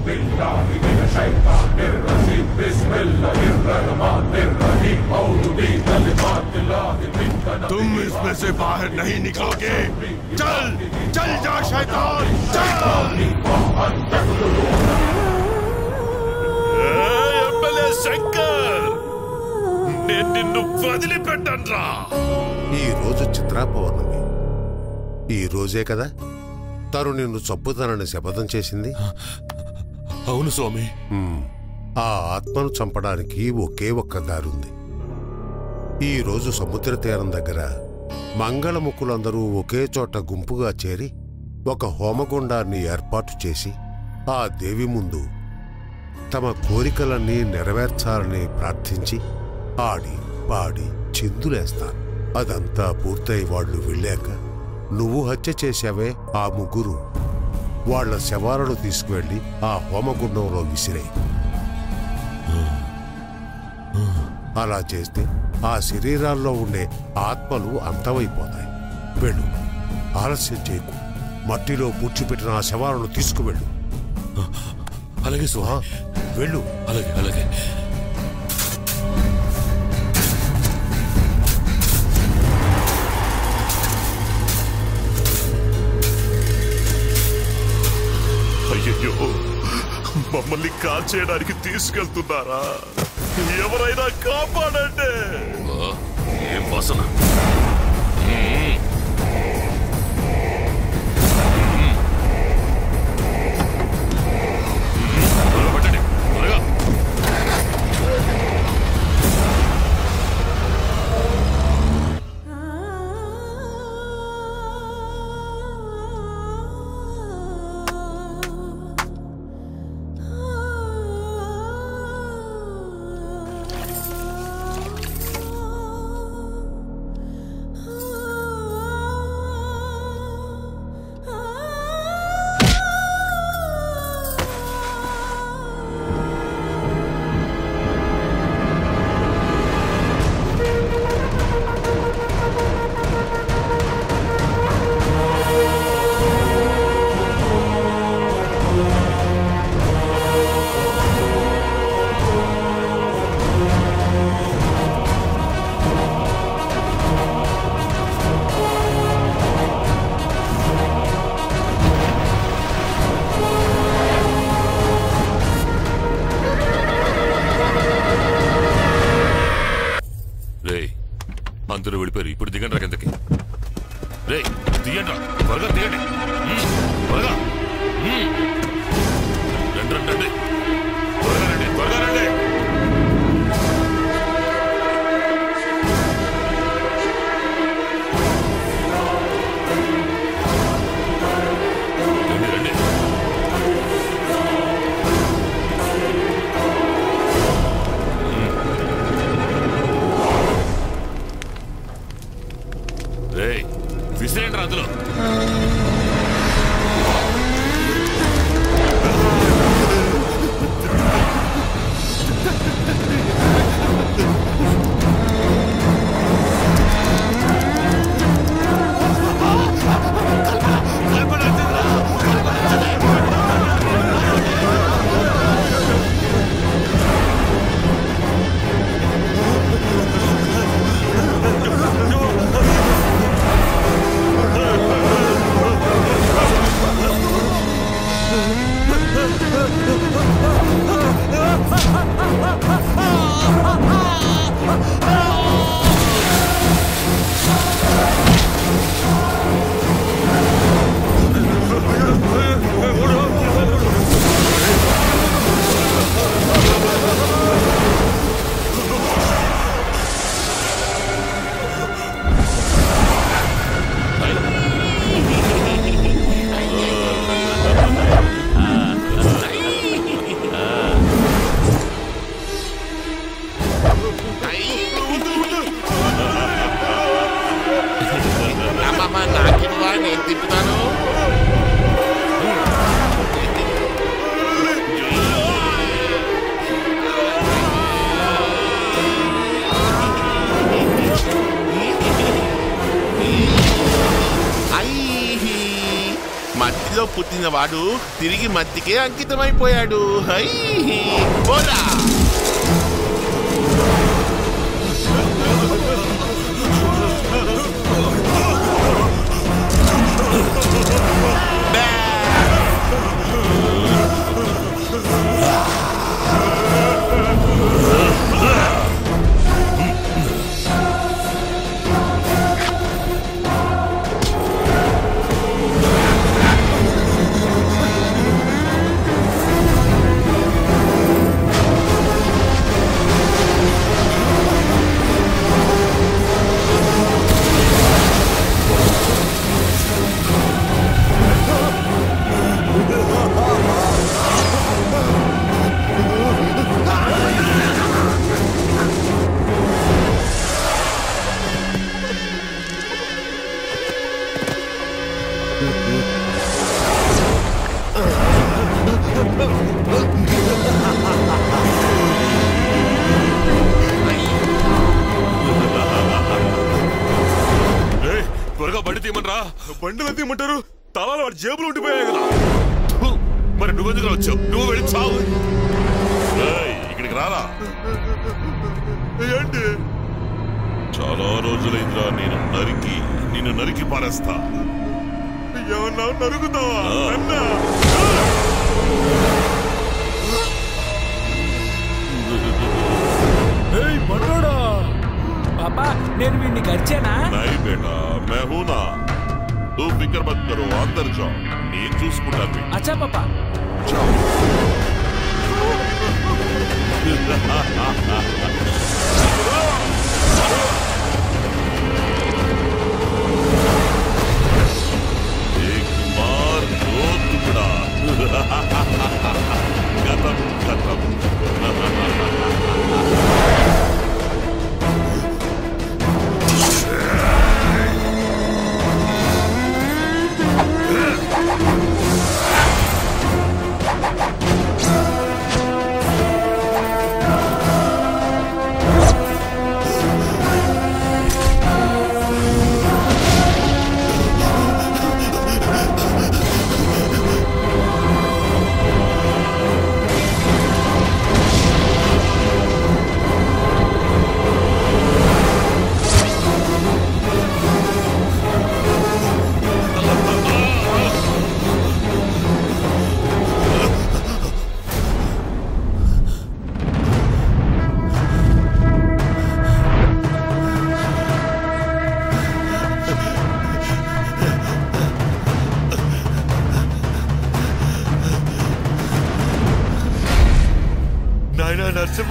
तुम इसमें से बाहर नहीं निकलोगे चल चल जा शैतान चल ఎమ్మెల్యే శంకర్ నేను నిన్ను వదిలిపెట్టనురా ఈ రోజు చిత్రా పౌర్ణమి ఈ రోజే కదా తను నిన్ను చంపుతానని శపథం చేసింది అవును స్వామి హ్మ్. ఆ ఆత్మను చంపడానికి ఒకే ఒక్క దారుంది ఈ రోజు సముద్ర తీరం దగ్గర మంగళముఖులందరూ ఒకే చోట గుంపుగా చేరి ఒక హోమగుండాన్ని ఏర్పాటు చేసి ఆ దేవి ముందు తమ కోరికలన్నీ నెరవేర్చాలని ప్రార్థించి ఆడి పాడి చిందులేస్తారు అదంతా పూర్తయి వాళ్ళు వెళ్ళాక నువ్వు హత్య చేశావే ఆ ముగ్గురు వాళ్ళ శవాలను తీసుకువెళ్ళి ఆ హోమగుండంలో విసిరాయి అలా చేస్తే ఆ శరీరాల్లో ఉండే ఆత్మలు అంతమైపోతాయి వెళ్ళు ఆలస్యం చేయకు మట్టిలో పూడ్చిపెట్టిన ఆ శవాలను తీసుకువెళ్ళు అలాగే ఆ, స్వామి వెళ్ళు అలాగే అలాగే అయ్యయ్యో మమ్మల్ని కాల్ చేయడానికి తీసుకెళ్తున్నారా ఎవరైనా కాపాడండి ఏం వాసన పట్టండి త్వరగా రే అందరూ వెళ్ళిపోయారు ఇప్పుడు దిగండి రా కిందకి రే దిగండి రా త్వరగా దిగండి ఉమ్, త్వరగా ఉమ్. రండి రండి రండి త్వరగా రండి త్వరగా రండి రండి రండి రే విసిరేండి రా అందులో పుట్టినవాడు తిరిగి మట్టికే అంకితమైపోయాడు హై పోరా ఏయ్, త్వరగా బండి తీయమనరా బండిలో తీయమంటారు తలాలు వాడి జేబులు ఉండిపోయాయి కదా ఫు, మరి నువ్వెందుకు వచ్చావు నువ్వు వెళ్ళి చావు ఏయ్, ఇక్కడికి రారా ఏంటి చాలా రోజులైందిరా నేను నరికి నిన్ను నరికి పారేస్తా ఏమన్నా నరుగుతావా అన్నా ఏయ్ మనోడా పాపా నేను వీడిని గడిచానా नहीं बेटा मैं हूं ना तू फिक्र मत करो अंदर जाओ నేను చూసుకుంటాను అచ్చా పాపా एक मार दो टुकड़ा खत्म खत्म నాయనా నరసింహ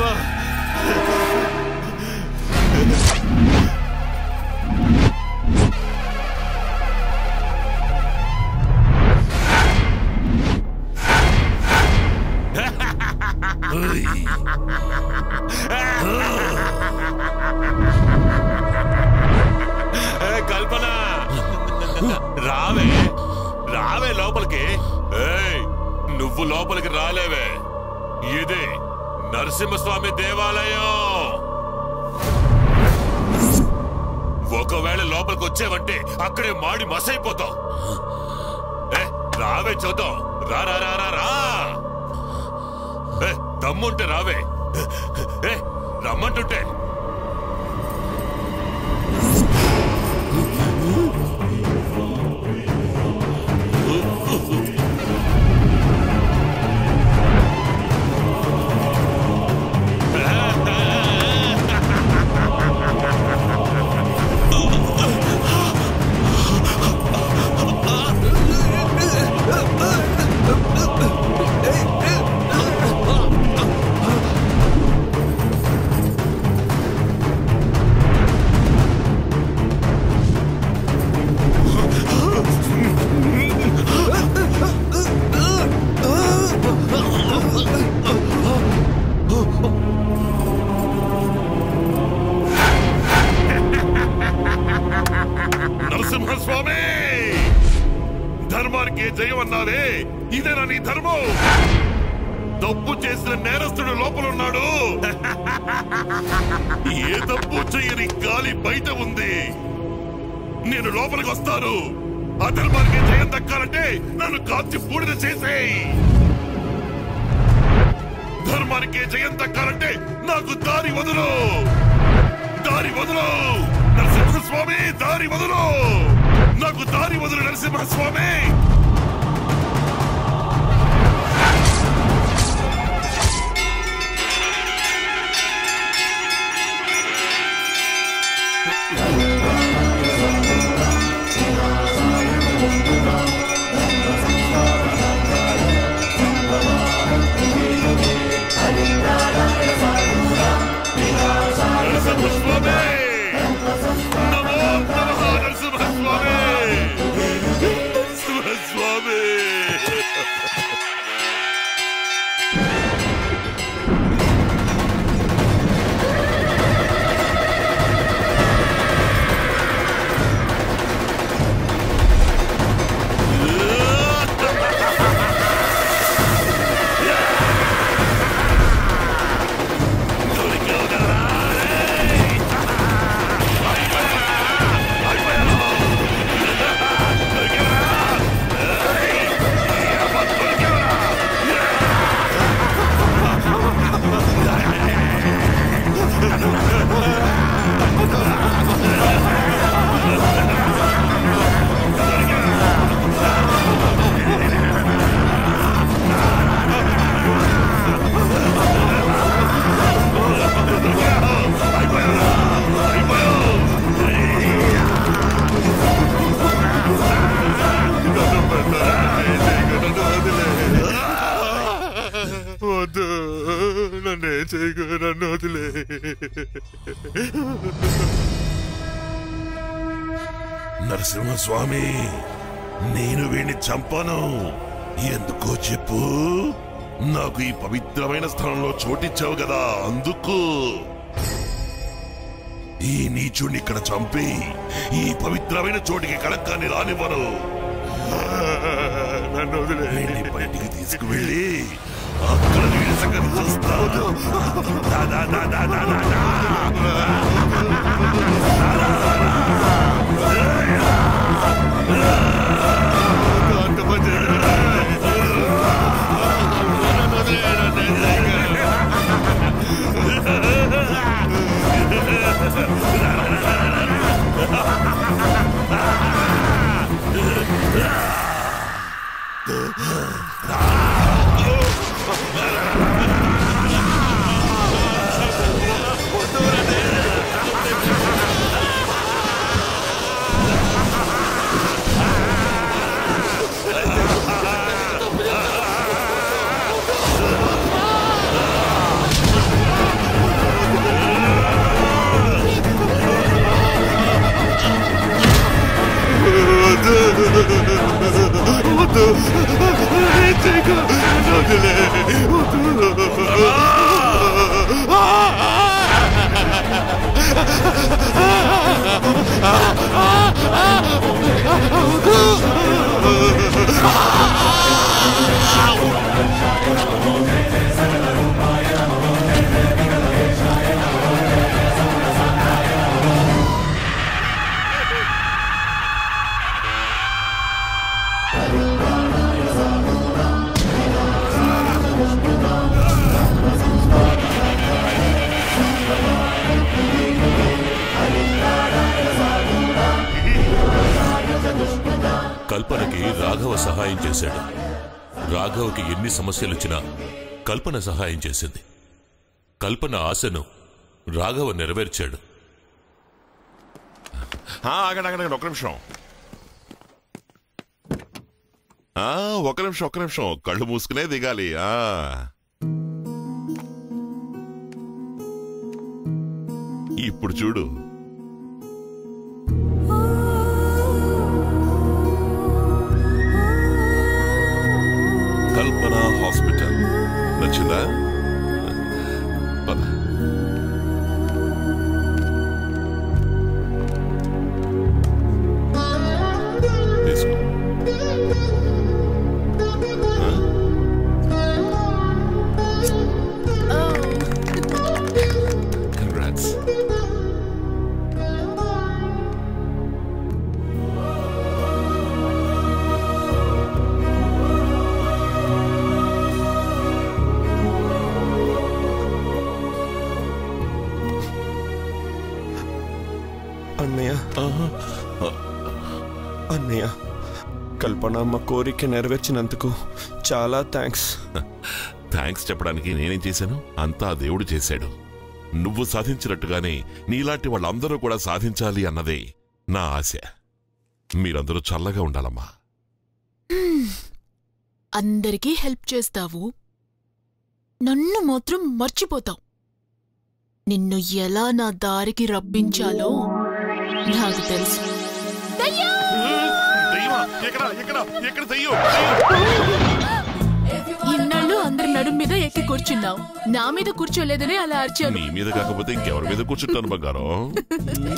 ఏ, కల్పన రావే రావే లోపలికి ఏయ్ నువ్వు లోపలికి రాలేవే ఇదే నరసింహస్వామి దేవాలయం ఒకవేళ లోపలికి వచ్చావంటే అక్కడే మాడి మసైపోతావు ఏ, రావే చూద్దాం రా రా రా రా రా ఏ, దమ్ముంటే రావే ఏ, రమ్మంటుంటే నరసింహస్వామి ధర్మానికి జయం అన్నావే ఇదేనా నీ ధర్మం తప్పు చేసిన నేరస్తుడు లోపలున్నాడు ఏ తప్పు చేయని గాలి బయట ఉంది నేను లోపలికి వస్తాను అధర్మానికి జయం దక్కాలంటే నన్ను కాల్చి బూడిద చేసేయ్ ధర్మానికి జయం దక్కాలంటే నాకు దారి వదులు దారి వదులు నరసింహస్వామి దారి వదులు నాకు దారి వదులు నరసింహస్వామి నరసింహస్వామి నమో నమః నరసింహస్వామి నరసింహస్వామి వద్దు నన్ను ఏం చేయకు నన్ను వదిలే నరసింహస్వామి నేను వీణ్ణి చంపాను ఎందుకో చెప్పు నాకు ఈ పవిత్రమైన స్థలంలో చోటిచ్చావు కదా అందుకు ఈ నీచుడిని ఇక్కడ చంపి ఈ పవిత్రమైన చోటికి కళంకాన్ని రానివ్వను నన్ను వదిలే బయటికి తీసుకువెళ్ళి అక్కడ వీడి సంగతి చూస్తా దా, దా, దా, దా, దా, దా, దా. అంత పని కల్పనకి రాఘవ సహాయం చేశాడు రాఘవకి ఎన్ని సమస్యలొచ్చినా కల్పన సహాయం చేసింది కల్పన ఆశను రాఘవ నెరవేర్చాడు ఆ, ఆగండి ఆగండి ఆగండి, ఒక్క నిమిషం ఆ, ఒక్క నిమిషం ఒక్క నిమిషం కళ్ళు మూసుకునే దిగాలి ఆ ఇప్పుడు చూడు కల్పన హాస్పిటల్ నచ్చిందా పద తీసుకో కంగ్రాట్స్ అన్నయ్య అన్నయ్య కల్పనమ్మ కోరిక నెరవేర్చినందుకు చాలా థ్యాంక్స్ థ్యాంక్స్ చెప్పడానికి నేనేం చేశాను అంతా ఆ దేవుడు చేశాడు నువ్వు సాధించినట్టుగానే నీలాంటి వాళ్ళందరూ కూడా సాధించాలి అన్నదే నా ఆశ మీరందరూ చల్లగా ఉండాలమ్మా అందరికీ హెల్ప్ చేస్తావు నన్ను మాత్రం మర్చిపోతావు నిన్ను ఎలా నా దారికి రప్పించాలో నాకు తెలుసు దయ్యా! దయ్యమా ఎక్కడ ఎక్కడ ఎక్కడ దయ్యం ఇన్నాళ్ళు అందరి నడుం మీద ఎక్కి కూర్చున్నావు నా మీద కూర్చోలేదనే అలా అరిచాను నీ మీద కాకపోతే ఇంకెవరి మీద కూర్చుంటాను బంగారం